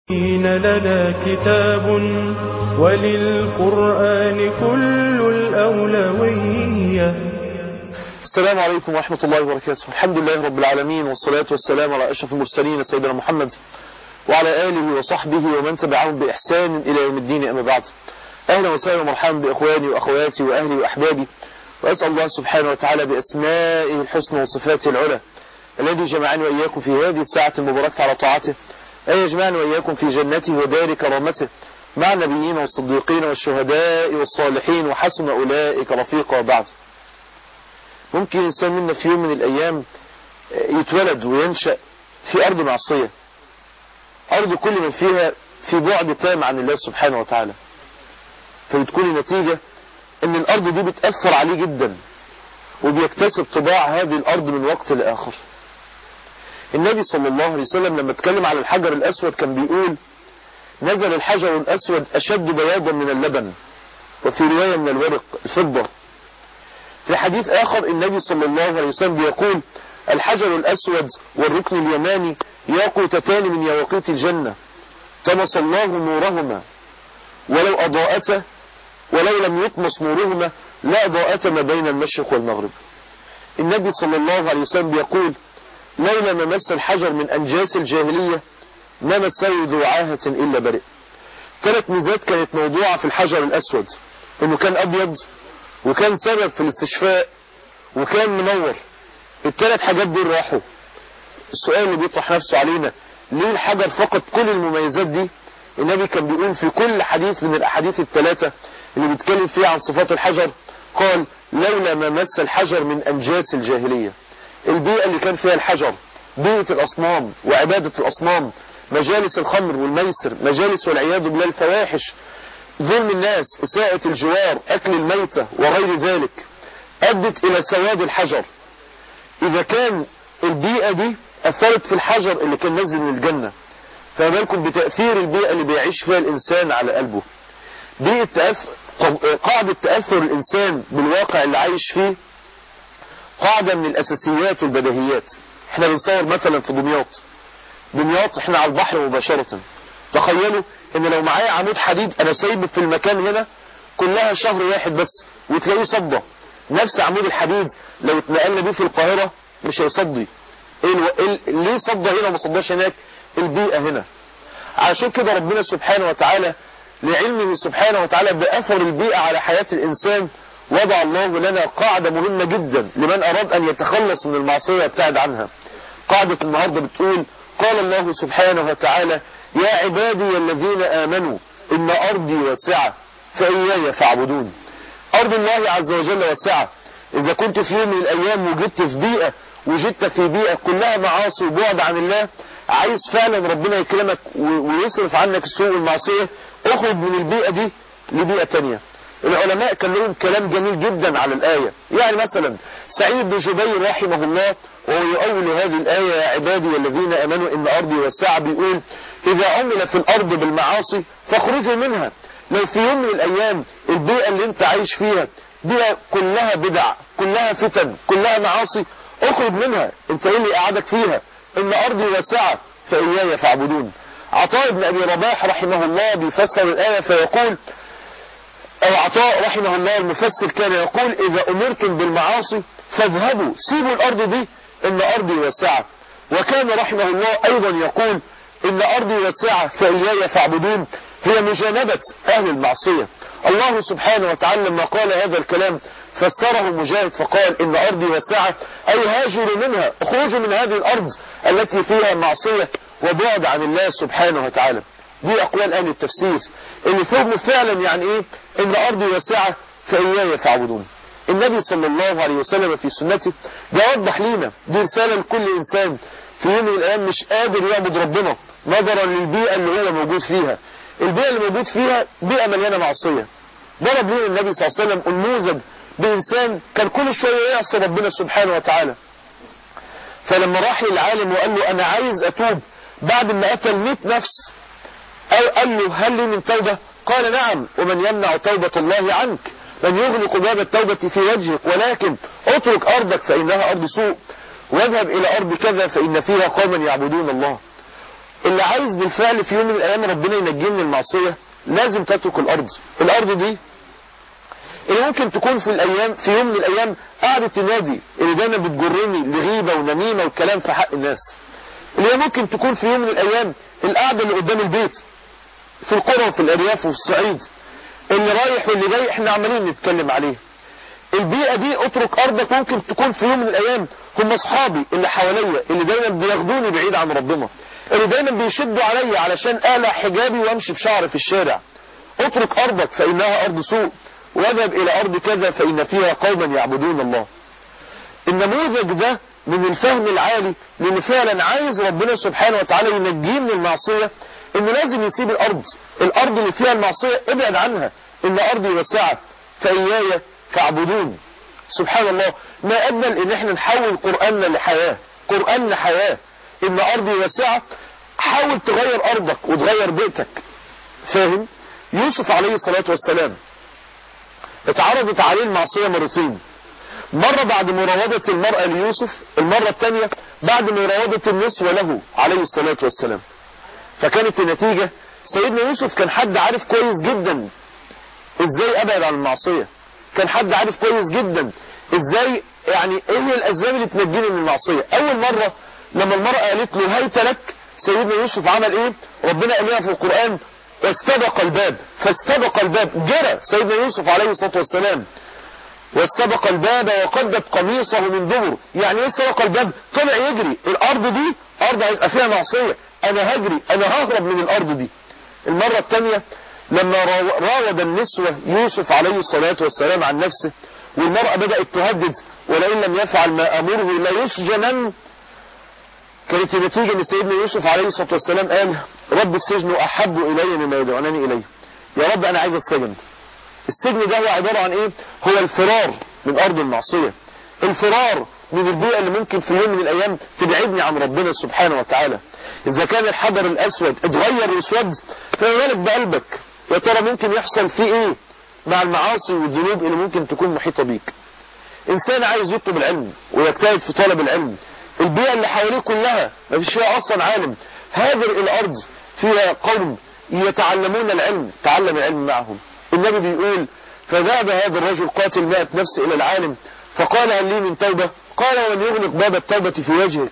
إن لنا كتاب وللقرآن كل الأولوية السلام عليكم ورحمة الله وبركاته الحمد لله رب العالمين والصلاة والسلام على أشرف المرسلين سيدنا محمد وعلى آله وصحبه ومن تبعهم بإحسان إلى يوم الدين أما بعد أهلا وسهلا ومرحبا بإخواني وأخواتي وأهلي وأحبابي وأسأل الله سبحانه وتعالى بأسمائه الحسنى وصفاته العلى الذي جمعني وإياكم في هذه الساعة المباركة على طاعته أن يجمعني وإياكم في جنته ودار كرامته مع النبيين والصديقين والشهداء والصالحين وحسن أولئك رفيقا بعد ممكن إنسان منا في يوم من الأيام يتولد وينشأ في أرض معصية أرض كل من فيها في بعد تام عن الله سبحانه وتعالى فبتكون النتيجة ان الأرض دي بتأثر عليه جدا وبيكتسب طباع هذه الأرض من وقت لآخر النبي صلى الله عليه وسلم لما اتكلم على الحجر الأسود كان بيقول نزل الحجر الأسود أشد بياضا من اللبن وفي رواية من الورق الفضة في حديث آخر النبي صلى الله عليه وسلم بيقول الحجر الأسود والركن اليماني ياقوتتان من يواقيت الجنة طمس الله نورهما ولو أضاءتا ولو لم يطمس نورهما لا أضاءتا ما بين المشرق والمغرب النبي صلى الله عليه وسلم بيقول لولا ما مس الحجر من أنجاس الجاهلية ما مسه ذو عاهة إلا برئ ثلاث ميزات كانت موضوعة في الحجر الأسود انه كان أبيض وكان سبب في الاستشفاء وكان منور الثلاث حاجات دول راحوا السؤال اللي بيطرح نفسه علينا ليه الحجر فقط كل المميزات دي النبي كان بيقول في كل حديث من الأحاديث الثلاثة اللي بيتكلم فيها عن صفات الحجر قال لولا ما مس الحجر من أنجاس الجاهلية البيئة اللي كان فيها الحجر بيئة الأصنام وعبادة الأصنام مجالس الخمر والميسر مجالس والعياذ بالله الفواحش ظلم الناس إساءة الجوار أكل الميتة وغير ذلك أدت إلى سواد الحجر إذا كان البيئة دي أثرت في الحجر اللي كان نزل من الجنة فما بالكم بتأثير البيئة اللي بيعيش فيها الإنسان على قلبه بيئة تأثر قاعدة تأثر الإنسان بالواقع اللي عايش فيه قاعدة من الأساسيات والبديهيات احنا بنصور مثلا في دمياط دمياط احنا على البحر مباشرة تخيلوا ان لو معايا عمود حديد انا سايبه في المكان هنا كلها شهر واحد بس وتلاقيه صدى نفس عمود الحديد لو اتنقلنا بيه في القاهرة مش هيصدي ايه الو... إيه... ليه صدى هنا وما صداش هناك البيئة هنا عشان كده ربنا سبحانه وتعالى لعلمه سبحانه وتعالى بأثر البيئة على حياة الإنسان وضع الله لنا قاعدة مهمة جدا لمن أراد أن يتخلص من المعصية ويبتعد عنها قاعدة النهاردة بتقول قال الله سبحانه وتعالى يا عبادي الذين آمنوا إن أرضي واسعة فإياي فاعبدون أرض الله عز وجل واسعة إذا كنت في يوم من الأيام وجدت في بيئة وجدت في بيئة كلها معاصي وبعد عن الله عايز فعلا ربنا يكرمك ويصرف عنك السوء والمعصية اخرج من البيئة دي لبيئة تانية العلماء كان لهم كلام جميل جدا على الآية يعني مثلا سعيد بن جبير رحمه الله وهو يؤول هذه الآية يا عبادي الذين أمنوا إن أرضي واسعة بيقول إذا عمل في الأرض بالمعاصي فاخرجوا منها لو في يوم من الأيام البيئة اللي انت عايش فيها بيئة كلها بدع كلها فتن كلها معاصي اخرج منها انت ايه اللي قعدك فيها ان أرضي واسعة فإياي فاعبدون عطاء بن أبي رباح رحمه الله بيفسر الآية فيقول أو عطاء رحمه الله المفسر كان يقول إذا أمرتم بالمعاصي فاذهبوا سيبوا الأرض دي إن أرضي واسعة وكان رحمه الله أيضا يقول إن أرضي واسعة فإياي فاعبدون هي مجانبة أهل المعصية الله سبحانه وتعالى لما قال هذا الكلام فسره مجاهد فقال إن أرضي واسعة أي هاجروا منها اخرجوا من هذه الأرض التي فيها معصية وبعد عن الله سبحانه وتعالى دي أقوال أهل التفسير اللي فهموا فعلا يعني إيه إن أرضي واسعة فإياي فاعبدون النبي صلى الله عليه وسلم في سنته بيوضح لينا دي رسالة لكل إنسان في يوم من الأيام مش قادر يعبد ربنا نظرا للبيئة اللي هو موجود فيها البيئة اللي موجود فيها بيئة مليانة معصية ضرب لنا النبي صلى الله عليه وسلم النموذج بإنسان كان كل شوية يعصي ربنا سبحانه وتعالى فلما راح للعالم وقال له أنا عايز أتوب بعد ما قتل 100 نفس أو قال له هل لي من توبة قال نعم ومن يمنع توبة الله عنك من يغلق باب التوبة في وجهك ولكن اترك أرضك فإنها أرض سوء واذهب إلى أرض كذا فإن فيها قوما يعبدون الله اللي عايز بالفعل في يوم من الايام ربنا ينجيه من المعصية لازم تترك الارض الارض دي اللي ممكن تكون في الايام في يوم من الايام قعدة النادي اللي دايما بتجرني لغيبة ونميمة والكلام في حق الناس اللي هي ممكن تكون في يوم من الايام القعدة اللي قدام البيت في القرى وفي الارياف وفي الصعيد اللي رايح واللي جاي احنا عمالين نتكلم عليه البيئة دي اترك ارضك ممكن تكون في يوم من الايام هم اصحابي اللي حواليا اللي دايما بياخدوني بعيد عن ربنا اللي دايما بيشدوا عليا علشان اقلع حجابي وامشي بشعر في الشارع اترك ارضك فانها ارض سوء واذهب الى ارض كذا فان فيها قوما يعبدون الله النموذج ده من الفهم العالي لان فعلا عايز ربنا سبحانه وتعالى ينجيه من المعصية انه لازم يسيب الارض الارض اللي فيها المعصية ابعد عنها ان ارضي وسعت فاياي فاعبدون سبحان الله ما اجمل ان احنا نحول قرآننا لحياة قرآن لحياة ان ارضي واسعة حاول تغير ارضك وتغير بيتك فاهم يوسف عليه الصلاة والسلام اتعرضت عليه المعصية مرتين مرة بعد مراودة المرأة ليوسف المرة الثانية بعد مراودة النسوة له عليه الصلاة والسلام فكانت النتيجة سيدنا يوسف كان حد عارف كويس جدا ازاي ابعد عن المعصية كان حد عارف كويس جدا ازاي يعني ايه هي الاسباب اللي تنجيني من المعصية اول مرة لما المرأة قالت له هيت لك سيدنا يوسف عمل ايه ربنا قال لنا في القرآن واستبق الباب فاستبق الباب جرى سيدنا يوسف عليه الصلاة والسلام واستبق الباب وقدت قميصه من دبر يعني ايه استبق الباب طلع يجري الارض دي ارض هيبقى فيها معصية انا هجري انا ههرب من الارض دي المرة الثانية لما راود النسوة يوسف عليه الصلاة والسلام عن نفسه والمرأة بدأت تهدد ولئن لم يفعل ما أمره لا يسجنن كانت النتيجة ان سيدنا يوسف عليه الصلاة والسلام قال رب السجن أحب إلي مما يدعونني إليه يا رب أنا عايز أتسجن السجن ده هو عبارة عن إيه هو الفرار من أرض المعصية الفرار من البيئة اللي ممكن في يوم من الأيام تبعدني عن ربنا سبحانه وتعالى إذا كان الحجر الأسود اتغير لأسود فما بالك بقلبك يا ترى ممكن يحصل فيه إيه مع المعاصي والذنوب اللي ممكن تكون محيطة بيك إنسان عايز يطلب العلم ويجتهد في طلب العلم البيئة اللي حواليه كلها ما فيش فيها أصلا عالم هذه الأرض فيها قوم يتعلمون العلم تعلم العلم معهم النبي بيقول فذهب هذا الرجل قاتل مئة نفس إلى العالم فقال هل لي من توبة قال ومن يغلق باب التوبة في وجهك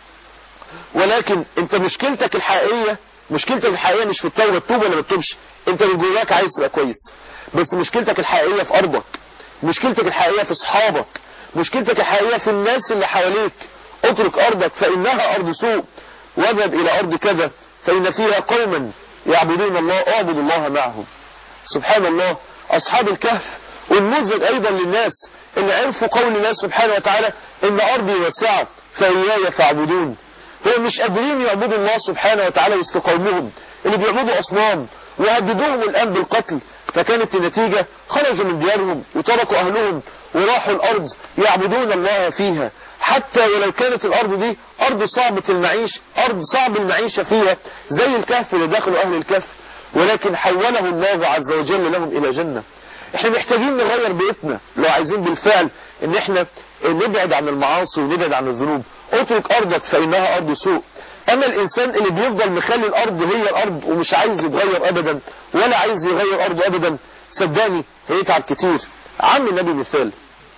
ولكن انت مشكلتك الحقيقية مشكلتك الحقيقية مش في التوبة تتوب ولا ما تتوبش انت من جواك عايز تبقى كويس بس مشكلتك الحقيقية في أرضك مشكلتك الحقيقية في أصحابك مشكلتك الحقيقية في الناس اللي حواليك اترك أرضك فإنها أرض سوء واذهب إلى أرض كذا فإن فيها قوما يعبدون الله اعبد الله معهم سبحان الله أصحاب الكهف والنموذج أيضا للناس اللي عرفوا قول الله سبحانه وتعالى إن أرضي وسعت فإياي فاعبدون هم مش قادرين يعبدوا الله سبحانه وتعالى وسط قومهم اللي بيعبدوا أصنام وهددوهم الآن بالقتل فكانت النتيجة خرجوا من ديارهم وتركوا أهلهم وراحوا الأرض يعبدون الله فيها حتى ولو كانت الأرض دي أرض صعبة المعيش أرض صعب المعيشة فيها زي الكهف اللي دخلوا أهل الكهف ولكن حوله الله عز وجل لهم إلى جنة احنا محتاجين نغير بيئتنا لو عايزين بالفعل ان احنا نبعد عن المعاصي ونبعد عن الذنوب اترك ارضك فانها ارض سوء اما الانسان اللي بيفضل مخلي الارض هي الارض ومش عايز يتغير ابدا ولا عايز يغير ارضه ابدا صدقني هيتعب كتير عم النبي مثال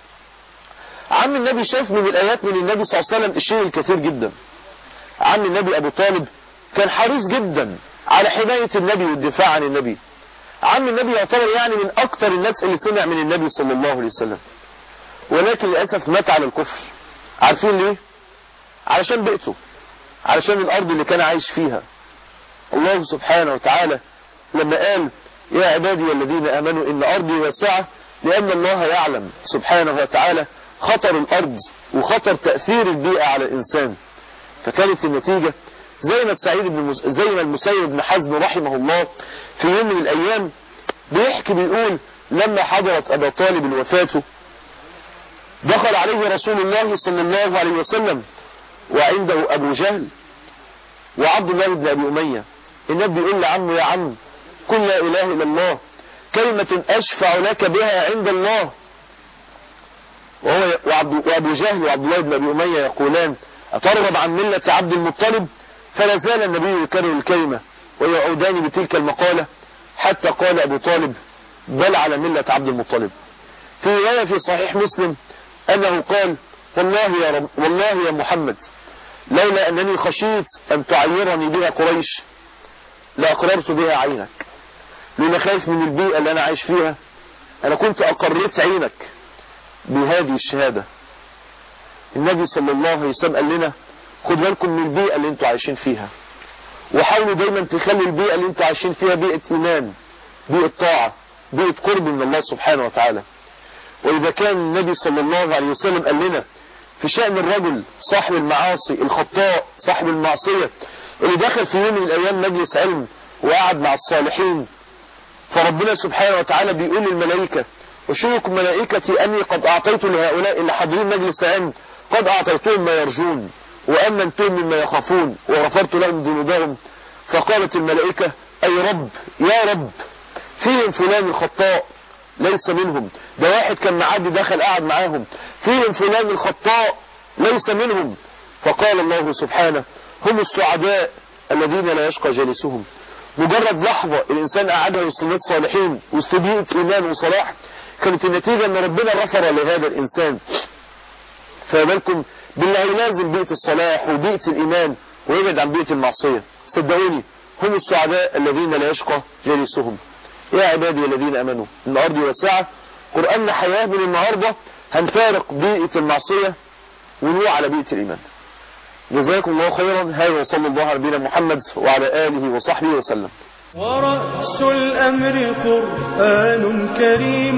عم النبي شاف من الايات من النبي صلى الله عليه وسلم الشيء الكثير جدا عم النبي ابو طالب كان حريص جدا على حماية النبي والدفاع عن النبي عم النبي يعتبر يعني من اكتر الناس اللي سمع من النبي صلى الله عليه وسلم ولكن للأسف مات على الكفر عارفين ليه علشان بيئته علشان الارض اللي كان عايش فيها الله سبحانه وتعالى لما قال يا عبادي الذين امنوا ان ارضي واسعة لان الله يعلم سبحانه وتعالى خطر الارض وخطر تأثير البيئة على الانسان فكانت النتيجة زي ما السعيد بن المس... زي ما المسيب بن حزم رحمه الله في يوم من الايام بيحكي بيقول لما حضرت ابا طالب الوفاة دخل عليه رسول الله صلى الله عليه وسلم وعنده ابو جهل وعبد الله بن ابي امية النبي يقول لعمه يا عم قل لا اله الا الله كلمة اشفع لك بها عند الله وهو وعبد وابو جهل وعبد الله بن ابي امية يقولان اترغب عن ملة عبد المطلب فلا زال النبي يكرر الكلمة ويعودان بتلك المقالة حتى قال أبو طالب بل على ملة عبد المطلب في رواية في صحيح مسلم أنه قال والله يا, رب والله يا محمد لولا أنني خشيت أن تعيرني بها قريش لأقررت بها عينك لأن خايف من البيئة اللي أنا عايش فيها أنا كنت أقررت عينك بهذه الشهادة النبي صلى الله عليه وسلم قال لنا خد بالكم من البيئة اللي انتوا عايشين فيها وحاولوا دايما تخلي البيئة اللي انتوا عايشين فيها بيئة إيمان بيئة طاعة بيئة قرب من الله سبحانه وتعالى وإذا كان النبي صلى الله عليه وسلم قال لنا في شأن الرجل صاحب المعاصي الخطاء صاحب المعصية اللي دخل في يوم من الأيام مجلس علم وقعد مع الصالحين فربنا سبحانه وتعالى بيقول للملائكة وشوكم ملائكتي أني قد أعطيت لهؤلاء اللي حاضرين مجلس علم قد أعطيتهم ما يرجون وأمنتهم مما يخافون وغفرت لهم ذنوبهم فقالت الملائكة أي رب يا رب فيهم فلان الخطاء ليس منهم ده واحد كان معدي دخل قاعد معاهم فيهم فلان الخطاء ليس منهم فقال الله سبحانه هم السعداء الذين لا يشقى جالسهم مجرد لحظة الإنسان قعدها وسط الناس صالحين وسط بيئة إيمان وصلاح كانت النتيجة أن ربنا غفر لهذا الإنسان فبالكم بالله يلازم بيئة الصلاح وبيئة الإيمان ويبعد عن بيئة المعصية صدقوني هم السعداء الذين لا يشقى جالسهم يا عبادي الذين أمنوا الأرض واسعة قرآننا حياة من النهاردة هنفارق بيئة المعصية ونروح على بيئة الإيمان جزاكم الله خيرا هذا وصلى الله على نبينا محمد وعلى آله وصحبه وسلم ورأس الأمر قرآن كريم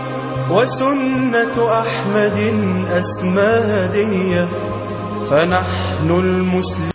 وسنة أحمد أسمى هدية فنحن المسلمون